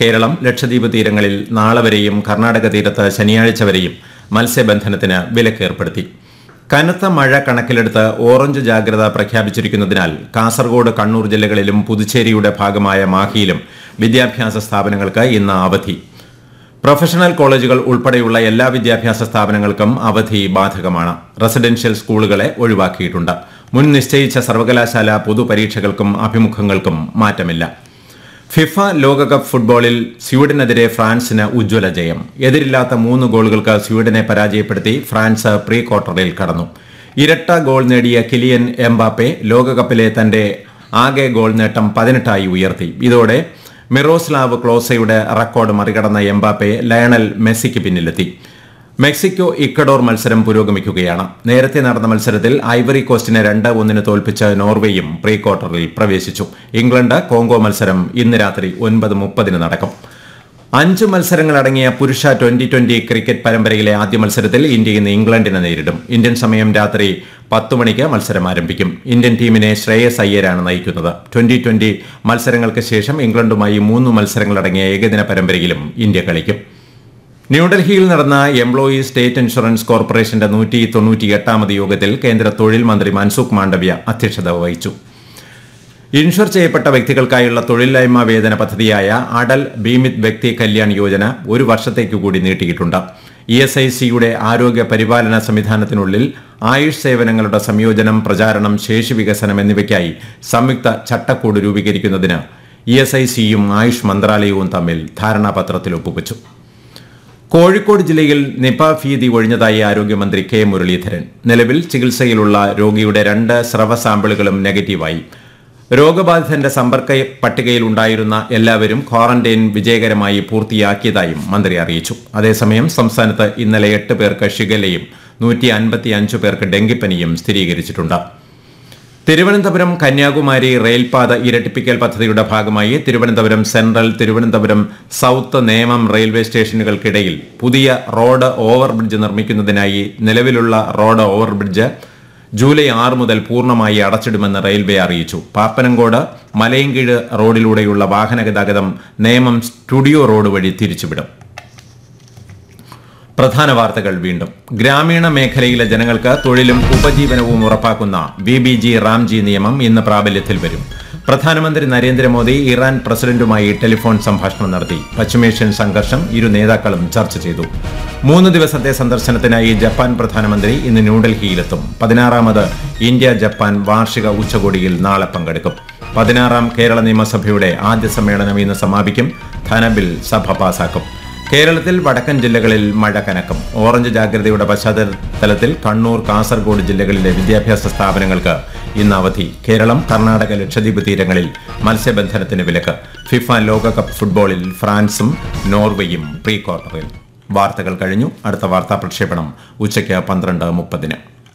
കേരളം ലക്ഷദ്വീപ് തീരങ്ങളിൽ നാളെ വരെയും കർണാടക തീരത്ത് ശനിയാഴ്ച വരെയും മത്സ്യബന്ധനത്തിന് വിലക്കേർപ്പെടുത്തി കനത്ത മഴ കണക്കിലെടുത്ത് ഓറഞ്ച് ജാഗ്രത പ്രഖ്യാപിച്ചിരിക്കുന്നതിനാൽ കാസർഗോഡ് കണ്ണൂർ ജില്ലകളിലും പുതുച്ചേരിയുടെ ഭാഗമായ മാഹിയിലും വിദ്യാഭ്യാസ സ്ഥാപനങ്ങൾക്ക് ഇന്ന് അവധി പ്രൊഫഷണൽ കോളേജുകൾ ഉൾപ്പെടെയുള്ള എല്ലാ വിദ്യാഭ്യാസ സ്ഥാപനങ്ങൾക്കും അവധി ബാധകമാണ് റെസിഡൻഷ്യൽ സ്കൂളുകളെ ഒഴിവാക്കിയിട്ടുണ്ട് മുൻ നിശ്ചയിച്ച സർവകലാശാല പൊതുപരീക്ഷകൾക്കും അഭിമുഖങ്ങൾക്കും മാറ്റമില്ല ഫിഫ ലോകകപ്പ് ഫുട്ബോളിൽ സ്വീഡനെതിരെ ഫ്രാൻസിന് ഉജ്ജ്വല ജയം എതിരില്ലാത്ത മൂന്ന് ഗോളുകൾക്ക് സ്വീഡനെ പരാജയപ്പെടുത്തി ഫ്രാൻസ് പ്രീ ക്വാർട്ടറിൽ കടന്നു ഇരട്ട ഗോൾ നേടിയ കിലിയൻ എംബാപ്പെ ലോകകപ്പിലെ തന്റെ ആകെ ഗോൾ നേട്ടം പതിനെട്ടായി ഉയർത്തി ഇതോടെ മിറോസ്ലാവ് ക്ലോസയുടെ റെക്കോർഡ് മറികടന്ന എംബാപ്പെ ലയണൽ മെസ്സിക്ക് പിന്നിലെത്തി മെക്സിക്കോ ഇക്കഡോർ മത്സരം പുരോഗമിക്കുകയാണ് നേരത്തെ നടന്ന മത്സരത്തിൽ ഐവറി കോസ്റ്റിനെ രണ്ട് ഒന്നിന് തോൽപ്പിച്ച് നോർവേയും പ്രീ ക്വാർട്ടറിൽ പ്രവേശിച്ചു ഇംഗ്ലണ്ട് കോങ്കോ മത്സരം ഇന്ന് രാത്രി ഒൻപത് മുപ്പതിന് നടക്കും അഞ്ച് മത്സരങ്ങളടങ്ങിയ പുരുഷ ട്വന്റി ട്വന്റി ക്രിക്കറ്റ് പരമ്പരയിലെ ആദ്യ മത്സരത്തിൽ ഇന്ത്യ ഇന്ന് ഇംഗ്ലണ്ടിനെ നേരിടും ഇന്ത്യൻ സമയം രാത്രി പത്ത് മണിക്ക് മത്സരം ആരംഭിക്കും ഇന്ത്യൻ ടീമിനെ ശ്രേയസ് അയ്യരാണ് നയിക്കുന്നത് ട്വന്റി ട്വന്റി മത്സരങ്ങൾക്ക് ശേഷം ഇംഗ്ലണ്ടുമായി മൂന്ന് മത്സരങ്ങളടങ്ങിയ ഏകദിന പരമ്പരയിലും ഇന്ത്യ കളിക്കും ന്യൂഡൽഹിയിൽ നടന്ന എംപ്ലോയീസ് സ്റ്റേറ്റ് ഇൻഷുറൻസ് കോർപ്പറേഷന്റെ നൂറ്റി തൊണ്ണൂറ്റിയെട്ടാമത് യോഗത്തിൽ കേന്ദ്ര തൊഴിൽ മന്ത്രി മൻസുഖ് മാണ്ഡവ്യ അധ്യക്ഷത വഹിച്ചു ഇൻഷുർ ചെയ്യപ്പെട്ട വ്യക്തികൾക്കായുള്ള തൊഴിലില്ലായ്മ വേതന പദ്ധതിയായ അടൽ ബീമിത് വ്യക്തി കല്യാൺ യോജന ഒരു വർഷത്തേക്ക് കൂടി നീട്ടിയിട്ടുണ്ട് ഇ എസ് ഐ സിയുടെ ആരോഗ്യ പരിപാലന സംവിധാനത്തിനുള്ളിൽ ആയുഷ് സേവനങ്ങളുടെ സംയോജനം പ്രചാരണം ശേഷി വികസനം എന്നിവയ്ക്കായി സംയുക്ത ചട്ടക്കൂട് രൂപീകരിക്കുന്നതിന് ഇ എസ് ഐ സിയും ആയുഷ് മന്ത്രാലയവും തമ്മിൽ ധാരണാപത്രത്തിൽ ഒപ്പുവച്ചു കോഴിക്കോട് ജില്ലയിൽ നിപ ഭീതി ഒഴിഞ്ഞതായി ആരോഗ്യമന്ത്രി കെ മുരളീധരൻ നിലവിൽ ചികിത്സയിലുള്ള രോഗിയുടെ രണ്ട് സ്രവ സാമ്പിളുകളും നെഗറ്റീവായി രോഗബാധിതന്റെ സമ്പർക്ക പട്ടികയിൽ ഉണ്ടായിരുന്ന എല്ലാവരും ക്വാറന്റൈൻ വിജയകരമായി പൂർത്തിയാക്കിയതായും മന്ത്രി അറിയിച്ചു അതേസമയം സംസ്ഥാനത്ത് ഇന്നലെ എട്ട് പേർക്ക് ഷിഗലയും നൂറ്റി അൻപത്തിയഞ്ച് പേർക്ക് ഡെങ്കിപ്പനിയും സ്ഥിരീകരിച്ചിട്ടുണ്ട് തിരുവനന്തപുരം കന്യാകുമാരി റെയിൽപാത ഇരട്ടിപ്പിക്കൽ പദ്ധതിയുടെ ഭാഗമായി Thiruvananthapuram central Thiruvananthapuram south Nemam railway സ്റ്റേഷനുകൾക്കിടയിൽ പുതിയ റോഡ് ഓവർബ്രിഡ്ജ് നിർമ്മിക്കുന്നതിനായി നിലവിലുള്ള റോഡ് ഓവർബ്രിഡ്ജ് ജൂലൈ ആറ് മുതൽ പൂർണ്ണമായി അടച്ചിടുമെന്ന് റെയിൽവേ അറിയിച്ചു പാപ്പനംകോട് മലയൻകീഴ് റോഡിലൂടെയുള്ള വാഹന ഗതാഗതം നേമം സ്റ്റുഡിയോ റോഡ് വഴി തിരിച്ചുവിടും പ്രധാന വാർത്തകൾ വീണ്ടും ഗ്രാമീണ മേഖലയിലെ ജനങ്ങൾക്ക് തൊഴിലും ഉപജീവനവും ഉറപ്പാക്കുന്ന വി ബി ജി റാംജി നിയമം ഇന്ന് പ്രാബല്യത്തിൽ വരും പ്രധാനമന്ത്രി നരേന്ദ്രമോദി ഇറാൻ പ്രസിഡന്റുമായി ടെലിഫോൺ സംഭാഷണം നടത്തി പശ്ചിമേഷ്യൻ സംഘർഷം ഇരു നേതാക്കളും ചർച്ച ചെയ്തു മൂന്ന് ദിവസത്തെ സന്ദർശനത്തിനായി ജപ്പാൻ പ്രധാനമന്ത്രി ഇന്ന് ന്യൂഡൽഹിയിലെത്തും പതിനാറാമത് ഇന്ത്യ ജപ്പാൻ വാർഷിക ഉച്ചകോടിയിൽ നാളെ പങ്കെടുക്കും പതിനാറാം കേരള നിയമസഭയുടെ ആദ്യ സമ്മേളനം ഇന്ന് സമാപിക്കും ധനബിൽ സഭ പാസാക്കും കേരളത്തിൽ വടക്കൻ ജില്ലകളിൽ മഴ കനക്കും ഓറഞ്ച് ജാഗ്രതയുടെ പശ്ചാത്തലത്തിൽ കണ്ണൂർ കാസർഗോഡ് ജില്ലകളിലെ വിദ്യാഭ്യാസ സ്ഥാപനങ്ങൾക്ക് ഇന്ന് അവധി കേരളം കർണാടക ലക്ഷദ്വീപ് തീരങ്ങളിൽ മത്സ്യബന്ധനത്തിന് വിലക്ക് ഫിഫ ലോകകപ്പ് ഫുട്ബോളിൽ ഫ്രാൻസും നോർവേയും പ്രീ ക്വാർട്ടറിൽ വാർത്തകൾ കഴിഞ്ഞു അടുത്ത വാർത്താ പ്രക്ഷേപണം ഉച്ചയ്ക്ക് പന്ത്രണ്ട് മുപ്പതിന്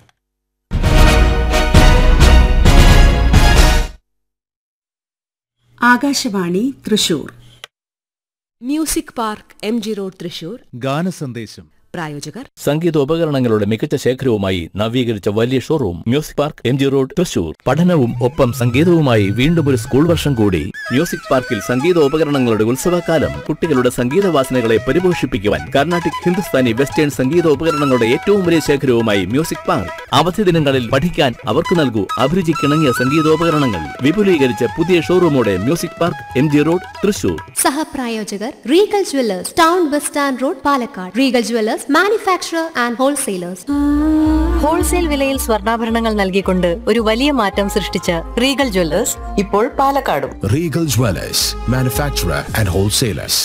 Akashvani Thrissur music park M G road Thrissur ഗാനസന്ദേശം പ്രായോജകർ സംഗീതോപകരണങ്ങളുടെ മികച്ച ശേഖരവുമായി നവീകരിച്ച വലിയ showroom music park M G road Thrissur പഠനവും ഒപ്പം സംഗീതവുമായി വീണ്ടും ഒരു സ്കൂൾ വർഷം കൂടി മ്യൂസിക് പാർക്കിൽ സംഗീതോപകരണങ്ങളുടെ ഉത്സവകാലം കുട്ടികളുടെ സംഗീത വാസനകളെ പരിപോഷിപ്പിക്കുവാൻ കർണാട്ടിക് ഹിന്ദുസ്ഥാനി വെസ്റ്റേൺ സംഗീതോപകരണങ്ങളുടെ ഏറ്റവും വലിയ ശേഖരവുമായി മ്യൂസിക് പാർക്ക് അവധി ദിനങ്ങളിൽ പഠിക്കാൻ അവർക്ക് നൽകൂ അഭിരുചിക്കിണങ്ങിയ സംഗീതോപകരണങ്ങൾ വിപുലീകരിച്ച പുതിയ ഷോറൂമോടെ music park M G road Thrissur സഹപ്രായോജകർ Regal jewellers town bus stand road Palakkad Regal jewellers manufacturer and wholesalers wholesale വിലയിൽ സ്വർണ്ണാഭരണങ്ങൾ നൽകിക്കൊണ്ട് ഒരു വലിയ മാറ്റം സൃഷ്ടിച്ച റീഗൽ ജ്വല്ലേഴ്സ് ഇപ്പോൾ പാലക്കാടും Regal Dwellers, manufacturer and wholesalers.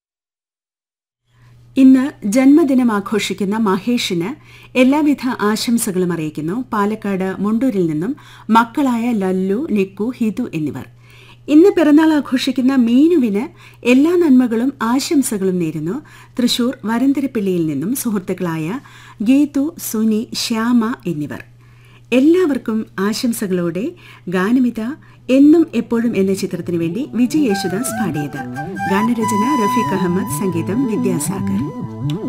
ഇന്ന് ജന്മദിനം ആഘോഷിക്കുന്ന മഹേഷിന് എല്ലാവിധ ആശംസകളും അറിയിക്കുന്നു പാലക്കാട് മുണ്ടൂരിൽ നിന്നും മക്കളായ ലല്ലു നിക്കു ഹിതു എന്നിവർ ഇന്ന് പിറന്നാൾ ആഘോഷിക്കുന്ന മീനുവിന് എല്ലാ നന്മകളും ആശംസകളും നേരുന്നു തൃശൂർ വരന്തരപ്പിള്ളിയിൽ നിന്നും സുഹൃത്തുക്കളായ ഗീതു സുനി ശ്യാമ എന്നിവർ എല്ലാവർക്കും ആശംസകളോടെ ഗാനമിത എന്നും എപ്പോഴും എന്ന ചിത്രത്തിനു വേണ്ടി വിജയ് യേശുദാസ് പാടിയത് ഗാനരചന റഫീഖ് അഹമ്മദ് സംഗീതം വിദ്യാസാഗർ